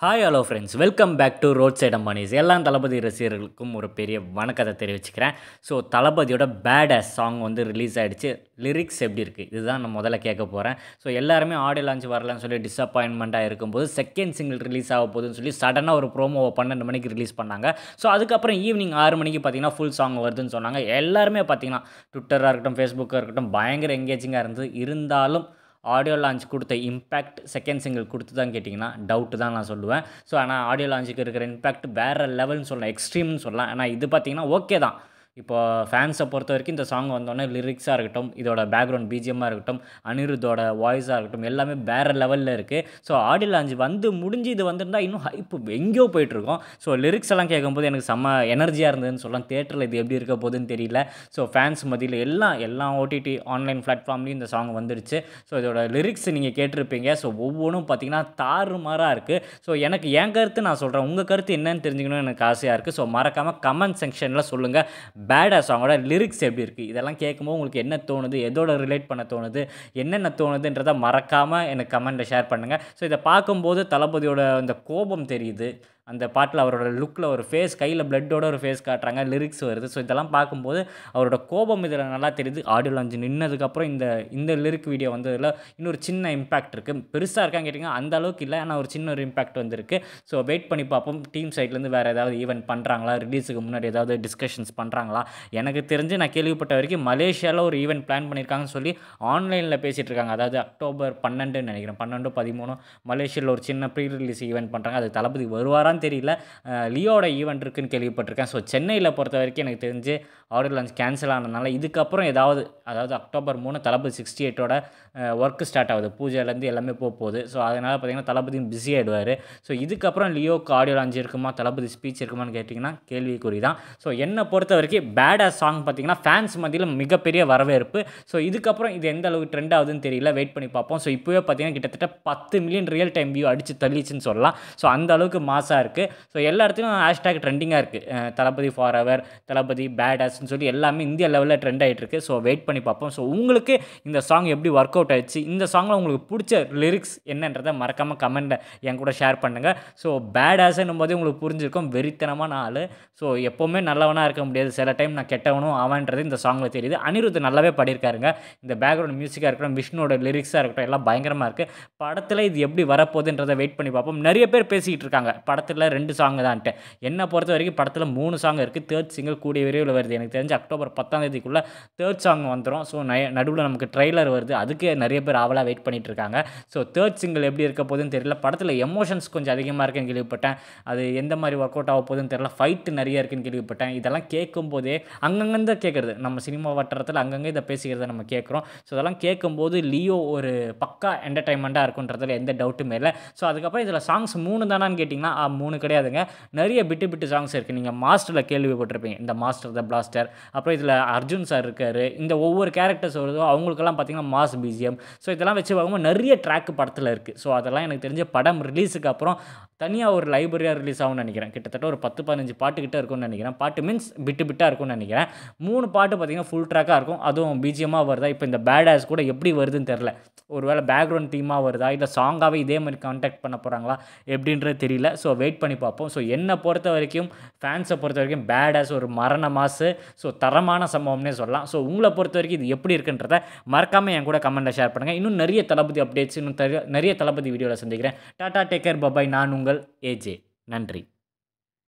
hi hello friends welcome back to road side Ambanis எல்லா தளபதி ரசிகர்களுக்கும் ஒரு பெரிய வணக்கத்தை தெரிவிச்சுக்கிறேன் ஸோ தளபதியோட பேட் அஸ் சாங் வந்து ரிலீஸ் ஆகிடுச்சு லிரிக்ஸ் எப்படி இருக்குது இதுதான் நான் முதல்ல கேட்க போகிறேன் ஸோ எல்லாருமே ஆடியோ லான்ச் வரலன்னு சொல்லி டிசப்பாயின்மெண்ட்டாக இருக்கும்போது செகண்ட் சிங்கிள் ரிலீஸ் ஆக போகுதுன்னு சொல்லி சடனாக ஒரு ப்ரோமோவை பன்னெண்டு மணிக்கு ரிலீஸ் பண்ணாங்க ஸோ அதுக்கப்புறம் ஈவினிங் ஆறு மணிக்கு பார்த்தீங்கன்னா ஃபுல் சாங் வருதுன்னு சொன்னாங்க எல்லாருமே பார்த்தீங்கன்னா ட்விட்டராக இருக்கட்டும் ஃபேஸ்புக்காக இருக்கட்டும் பயங்கர எங்கேஜிங்காக இருந்தது இருந்தாலும் ஆடியோ லான்ச் கொடுத்த இம்பேக்ட் செகண்ட் சிங்கிள் கொடுத்து தான் கேட்டிங்கன்னா டவுட்டு தான் நான் சொல்லுவேன் ஸோ ஆனால் ஆடியோ லான்ச்சுக்கு இருக்கிற இம்பேக்ட் வேறு லெவல்னு சொல்லலாம் எக்ஸ்ட்ரீம்னு சொல்லலாம் ஆனால் இது பார்த்தீங்கன்னா ஓகே தான் இப்போ ஃபேன்ஸை பொறுத்த வரைக்கும் இந்த சாங் வந்தோடனே லிரிக்ஸாக இருக்கட்டும் இதோட பேக்ரவுண்ட் பிஜிஎம்மாக இருக்கட்டும் அனிருத்தோட வாய்ஸாக இருக்கட்டும் எல்லாமே வேறு லெவலில் இருக்குது ஸோ ஆடியோ லான்ச் வந்து முடிஞ்சு இது வந்திருந்தா இன்னும் ஹைப் எங்கேயோ போயிட்டுருக்கோம் ஸோ லிரிக்ஸ் எல்லாம் கேட்கும்போது எனக்கு செம்ம எனர்ஜியாக இருந்ததுன்னு சொல்லலாம் தேட்டரில் இது எப்படி இருக்க போகுதுன்னு தெரியல ஸோ ஃபேன்ஸ் மத்தியில் எல்லாம் எல்லா ஓடிடி ஆன்லைன் பிளாட்ஃபார்ம்லேயும் இந்த சாங் வந்துருச்சு ஸோ இதோட லிரிக்ஸ் நீங்கள் கேட்டிருப்பீங்க ஸோ ஒவ்வொன்றும் பார்த்தீங்கன்னா தாறுமாறாக இருக்குது ஸோ எனக்கு என் கருத்து நான் சொல்கிறேன் உங்கள் கருத்து என்னன்னு தெரிஞ்சுக்கணும்னு எனக்கு ஆசையாக இருக்குது ஸோ மறக்காமல் கமெண்ட் செக்ஷனில் சொல்லுங்கள் பேடா சாங்கோட லிரிக்ஸ் எப்படி இருக்குது இதெல்லாம் கேட்கும்போது உங்களுக்கு என்ன தோணுது எதோட ரிலேட் பண்ண தோணுது என்னென்ன தோணுதுன்றதை மறக்காமல் எனக்கு கமெண்ட்டில் ஷேர் பண்ணுங்கள் ஸோ இதை பார்க்கும்போது தளபதியோட அந்த கோபம் தெரியுது அந்த பாட்டில் அவரோட லுக்கில் ஒரு ஃபேஸ் கையில் பிளட்டோட ஒரு ஃபேஸ் காட்டுறாங்க லிரிக்ஸ் வருது ஸோ இதெல்லாம் பார்க்கும்போது அவரோட கோபம் இதில் நல்லா தெரியுது ஆடியோ லான்ச் நின்னதுக்கப்புறம் இந்த இந்த லிரிக் வீடியோ வந்ததில் இன்னொரு சின்ன இம்பாக்ட் இருக்குது பெருசாக இருக்கான்னு கேட்டிங்கன்னா அந்த அளவுக்கு இல்லை ஆனால் ஒரு சின்ன ஒரு இம்பாக்ட் வந்திருக்கு ஸோ வெயிட் பண்ணி பார்ப்போம் டீம் சைட்லேருந்து வேறு ஏதாவது ஈவெண்ட் பண்ணுறாங்களா ரிலீஸுக்கு முன்னாடி ஏதாவது டிஸ்கஷன்ஸ் பண்ணுறாங்களா எனக்கு தெரிஞ்சு நான் கேள்விப்பட்ட வரைக்கும் மலேசியாவில் ஒரு ஈவெண்ட் பிளான் பண்ணியிருக்காங்கன்னு சொல்லி ஆன்லைனில் பேசிகிட்டு இருக்காங்க அதாவது அக்டோபர் பன்னெண்டுன்னு நினைக்கிறேன் பன்னெண்டு பதிமூணு மலேசியாவில் ஒரு சின்ன ப்ரீ ரிலீஸ் ஈவெண்ட் பண்ணுறாங்க அது தளபதி வருவாரான்னு தெரியல அஹ் லியோட ஈவெண்ட் இருக்குன்னு கேள்விப்பட்டிருக்கேன் ஸோ சென்னையில் பொறுத்த வரைக்கும் எனக்கு தெரிஞ்சு ஆடியோ லான்ச் கேன்சல் ஆனதுனால இதுக்கப்புறம் ஏதாவது அதாவது அக்டோபர் மூணு தளபதி சிக்ஸ்டி எயிட்டோட ஒர்க் ஸ்டார்ட் ஆகுது பூஜைலேருந்து எல்லாமே போக போகுது ஸோ அதனால் பார்த்தீங்கன்னா தளபதியும் பிஸி ஆகிடுவார் ஸோ இதுக்கப்புறம் லியோக்கு ஆடியோ லான்ச் இருக்குமா தளபதி ஸ்பீச் இருக்குமான்னு கேட்டிங்கன்னா கேள்விக்குறி தான் ஸோ என்னை பொறுத்த வரைக்கும் பேடா சாங் பார்த்தீங்கன்னா ஃபேன்ஸ் மத்தியில் மிகப்பெரிய வரவேற்பு ஸோ இதுக்கப்புறம் இது எந்த அளவுக்கு ட்ரெண்ட் ஆகுதுன்னு தெரியல வெயிட் பண்ணி பார்ப்போம் ஸோ இப்போவே பார்த்தீங்கன்னா கிட்டத்தட்ட பத்து மில்லியன் ரியல் டைம் வியூ அடித்து தள்ளிச்சுன்னு சொல்லலாம் ஸோ அந்த அளவுக்கு மாசாக இருக்குது ஸோ எல்லா இடத்துலையும் ஹேஷ்டேக் ட்ரெண்டிங்காக இருக்குது தளபதி ஃபார் அவர் தளபதி பேடாஸ்ன்னு சொல்லி எல்லாமே இந்திய லெவலில் ட்ரெண்ட் ஆகிட்டு இருக்கு ஸோ வெயிட் பண்ணி பார்ப்போம் ஸோ உங்களுக்கு இந்த சாங் எப்படி ஒர்க் அவுட் ஆயிடுச்சு இந்த சாங்கில் உங்களுக்கு பிடிச்ச லிரிக்ஸ் என்னன்றதை மறக்காமல் கமெண்ட்டை என் கூட ஷேர் பண்ணுங்கள் ஸோ பேடாஸ்ன்னும் போதே உங்களுக்கு புரிஞ்சிருக்கும் வெறித்தனமான ஆள் ஸோ எப்போவுமே நல்லவனாக இருக்க முடியாது சில டைம் நான் கெட்டவனும் ஆவான்றது இந்த சாங்கில் தெரியுது அனிருத் நல்லாவே பாடியிருக்காருங்க இந்த பேக்ரவுண்ட் மியூசிக்காக இருக்கட்டும் விஷ்ணுவோட லிரிக்ஸாக இருக்கட்டும் எல்லாம் பயங்கரமாக இருக்குது படத்தில் இது எப்படி வரப்போகுதுன்றதை வெயிட் பண்ணி பார்ப்போம் நிறைய பேர் பேசிக்கிட்டு இருக்காங்க படத்தில் ரெண்டு சாங் தான்ட்டு என்னை பொறுத்த வரைக்கும் படத்தில் மூணு சாங் இருக்குது தேர்ட் சிங்கிள் கூடிய விரைவில் வருது எனக்கு தெரிஞ்சு அக்டோபர் பத்தாம் தேதிக்குள்ளே தேர்ட் சாங் வந்துடும் ஸோ நடுவில் நமக்கு ட்ரெய்லர் வருது அதுக்கு நிறைய பேர் ஆவலாக வெயிட் பண்ணிட்டு இருக்காங்க ஸோ தேர்ட் சிங்கிள் எப்படி இருக்க போகுதுன்னு தெரியல படத்தில் எமோஷன்ஸ் கொஞ்சம் அதிகமாக இருக்குன்னு கேள்விப்பட்டேன் அது எந்த மாதிரி ஒர்க் அவுட் ஆக போகுதுன்னு தெரியல ஃபைட்டு நிறைய இருக்குன்னு கேள்விப்பட்டேன் இதெல்லாம் கேட்கும்போதே அங்கங்கே கேட்குறது நம்ம சினிமா வட்டாரத்தில் அங்கங்கே இதை பேசிக்கிறத நம்ம கேட்குறோம் ஸோ இதெல்லாம் கேட்கும்போது லியோ ஒரு பக்கா என்டர்டைன்மெண்ட்டாக இருக்குன்றதுல எந்த டவுட்டுமே இல்லை ஸோ அதுக்கப்புறம் இதில் சாங்ஸ் மூணு தானான்னு கேட்டிங்கன்னா ஆ, மூணு கிடையாதுங்க நிறைய பிட்டு பிட்டு சாங்ஸ் இருக்குது நீங்கள் மாஸ்டரில் கேள்விப்பட்டிருப்பீங்க இந்த மாஸ்டர் த பிளாஸ்டர் அப்புறம் இதில் அர்ஜுன் சார் இருக்கார் இந்த ஒவ்வொரு கேரக்டர்ஸ் வருதோ அவங்களுக்கெல்லாம் பார்த்தீங்கன்னா மாஸ் பிஜிஎம் ஸோ இதெல்லாம் வச்சு பார்க்கும்போது நிறைய ட்ராக் படத்தில் இருக்குது ஸோ அதெல்லாம் எனக்கு தெரிஞ்ச படம் ரிலீஸுக்கு அப்புறம் தனியாக ஒரு லைப்ரரியாக ரிலீஸ் ஆகும்னு நினைக்கிறேன் கிட்டத்தட்ட ஒரு பத்து பதினஞ்சு பாட்டு கிட்ட இருக்கும்னு நினைக்கிறேன் பாட்டு மீன்ஸ் பிட்டு பிட்டாக இருக்கும்னு நினைக்கிறேன் மூணு பாட்டு பார்த்தீங்கன்னா ஃபுல் ட்ராக்காக இருக்கும் அதுவும் பிஜிஎம்மாக வருதா இப்போ இந்த பேட் ஆஸ் கூட எப்படி வருதுன்னு தெரில ஒருவேளை பேக்ரவுண்ட் தீமாக வருதா இல்லை சாங்காகவே இதே மாதிரி கான்டாக்ட் பண்ண போகிறாங்களா எப்படின்றது தெரியல ஸோ வெயிட் பண்ணி பார்ப்போம் ஸோ என்னை பொறுத்த வரைக்கும் ஃபேன்ஸை பொறுத்த வரைக்கும் பேட் ஆஸ் ஒரு மரண மாசு ஸோ தரமான சம்பவம்னே சொல்லலாம் ஸோ உங்களை பொறுத்த வரைக்கும் இது எப்படி இருக்குன்றத மறக்காமல் என் கூட கமெண்ட்டில் ஷேர் பண்ணுங்கள் இன்னும் நிறைய தளபதி அப்டேட்ஸ் இன்னும் தெரிய- நிறைய தளபதி வீடியோவில் சந்திக்கிறேன் டாடா டேக்கர் பபாய் நான் உங்கள் ஏஜே நன்றி